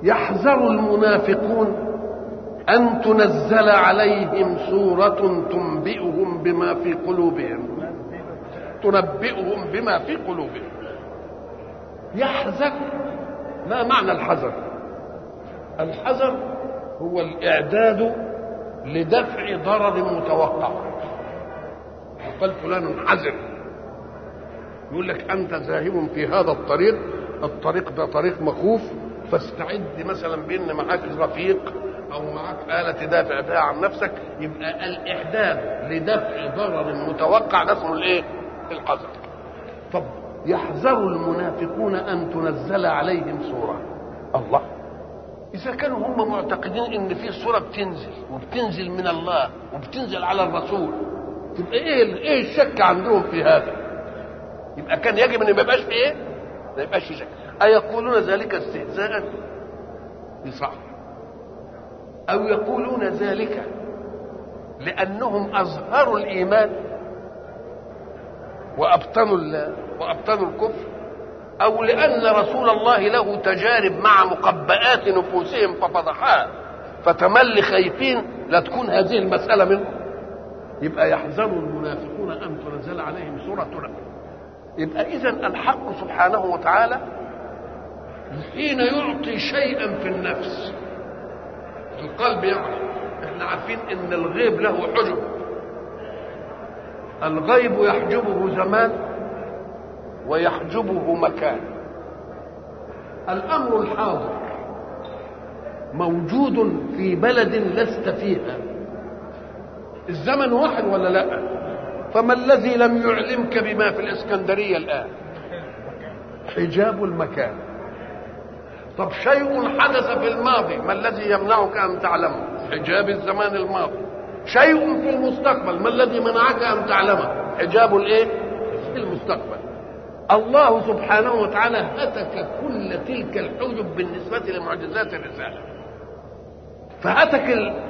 يحذر المنافقون أن تنزل عليهم سورة تنبئهم بما في قلوبهم تنبئهم بما في قلوبهم يحذر ما معنى الحذر الحذر هو الإعداد لدفع ضرر متوقع قال فلان حذر يقول لك أنت ذاهب في هذا الطريق الطريق ده طريق مخوف فاستعد مثلا بان معاك رفيق او معاك آلة تدافع بها عن نفسك يبقى الإعداد لدفع ضرر متوقع ده اسمه الايه؟ الحذر. طب يحذر المنافقون أن تنزل عليهم سورة. الله. إذا كانوا هم معتقدين إن في سورة بتنزل وبتنزل من الله وبتنزل على الرسول تبقى إيه إيه الشك عندهم في هذا؟ يبقى كان يجب إن ما يبقاش في إيه؟ ما يبقاش في شك. أيقولون ذلك استهزاء؟ صح. أو يقولون ذلك لأنهم أظهروا الإيمان وأبطنوا وأبطنوا الكفر أو لأن رسول الله له تجارب مع مقبآت نفوسهم ففضحها فتملي خايفين لا تكون هذه المسألة منهم يبقى يحذر المنافقون أن تنزل عليهم سورة يبقى إذا الحق سبحانه وتعالى حين يعطي شيئا في النفس القلب يعرف احنا عارفين ان الغيب له حجب الغيب يحجبه زمان ويحجبه مكان الامر الحاضر موجود في بلد لست فيها الزمن واحد ولا لا فما الذي لم يعلمك بما في الاسكندريه الان حجاب المكان طب شيء حدث في الماضي ما الذي يمنعك ان تعلمه حجاب الزمان الماضي شيء في المستقبل ما الذي منعك ان تعلمه حجاب الايه المستقبل الله سبحانه وتعالى هتك كل تلك الحجب بالنسبة لمعجزات الرسالة فهتك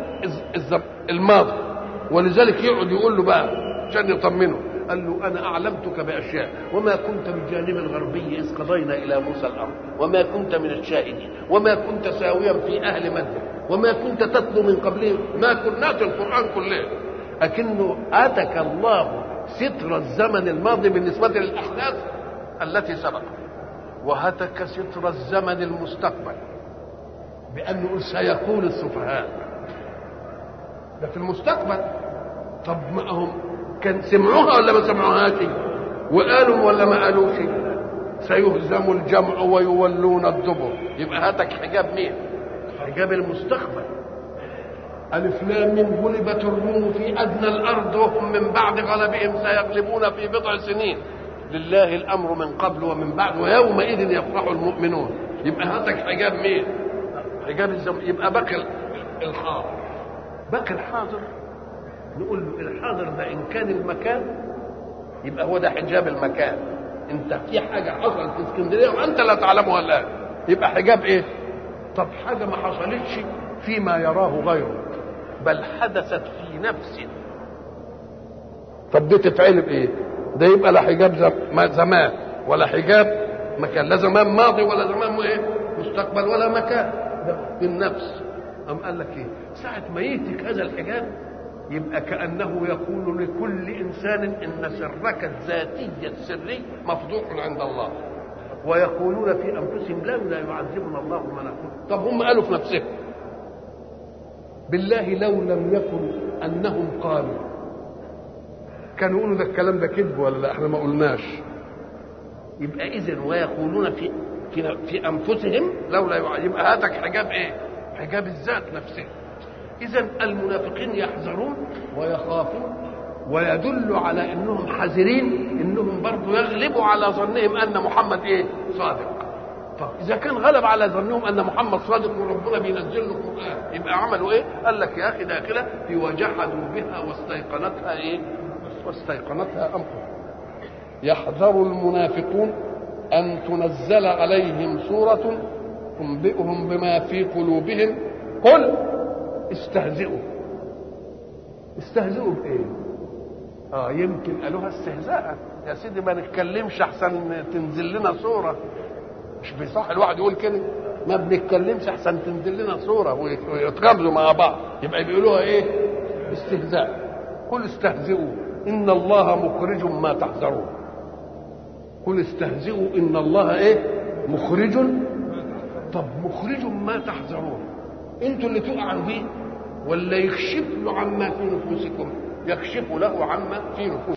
الماضي ولذلك يقعد يقول له بقى عشان يطمنه قال له انا اعلمتك باشياء وما كنت بالجانب الغربي اذ قضينا الى موسى الامر وما كنت من الشاهدين وما كنت ساويا في اهل مدين وما كنت تتلو من قبله ما كنات القران كله لكنه اتك الله ستر الزمن الماضي بالنسبه للاحداث التي سبقت وهتك ستر الزمن المستقبل بانه سيقول السفهاء ده في المستقبل طب ما هم كان سمعوها ولا ما سمعوهاش وقالوا ولا ما قالوش سيهزم الجمع ويولون الدبر يبقى هاتك حجاب مين حجاب المستقبل ألف لام من غلبت الروم في أدنى الأرض وهم من بعد غلبهم سيغلبون في بضع سنين لله الأمر من قبل ومن بعد ويومئذ يفرح المؤمنون يبقى هاتك حجاب مين حجاب الزمن يبقى بقي الحاضر بقي الحاضر نقول له الحاضر ده ان كان المكان يبقى هو ده حجاب المكان انت في حاجه حصلت في اسكندريه وانت لا تعلمها الان يبقى حجاب ايه طب حاجه ما حصلتش فيما يراه غيره بل حدثت في نفس طب دي تتعلم ايه ده يبقى لا حجاب زمان ولا حجاب مكان لا زمان ماضي ولا زمان ايه مستقبل ولا مكان ده في النفس أم قال لك ايه ساعة ما يهتك هذا الحجاب يبقى كأنه يقول لكل إنسان إن سرك الذاتي السري مفضوح عند الله ويقولون في أنفسهم لولا يعذبنا الله ما نقول طب هم قالوا في نفسهم بالله لو لم يكن أنهم قالوا كانوا يقولوا ده الكلام ده كذب ولا لا احنا ما قلناش يبقى إذن ويقولون في في, في أنفسهم لولا يعذب يبقى هاتك حجاب إيه؟ حجاب الذات نفسه اذا المنافقين يحذرون ويخافون ويدل على انهم حذرين انهم برضه يغلبوا على ظنهم ان محمد ايه صادق طب اذا كان غلب على ظنهم ان محمد صادق وربنا بينزل له القران يبقى عملوا ايه قال لك يا اخي داخله في وجحدوا بها واستيقنتها ايه واستيقنتها انفسهم يحذر المنافقون ان تنزل عليهم سوره تنبئهم بما في قلوبهم قل استهزئوا استهزئوا بايه اه يمكن قالوها استهزاء يا سيدي ما نتكلمش احسن تنزل لنا صوره مش بيصح الواحد يقول كده ما بنتكلمش احسن تنزل لنا صوره ويتغمزوا مع بعض يبقى بيقولوها ايه استهزاء قل استهزئوا ان الله مخرج ما تحذرون قل استهزئوا ان الله ايه مخرج طب مخرج ما تحذرون انتوا اللي تقعوا فيه ولا يكشف له عما في نفوسكم يكشف له عما في نفوسكم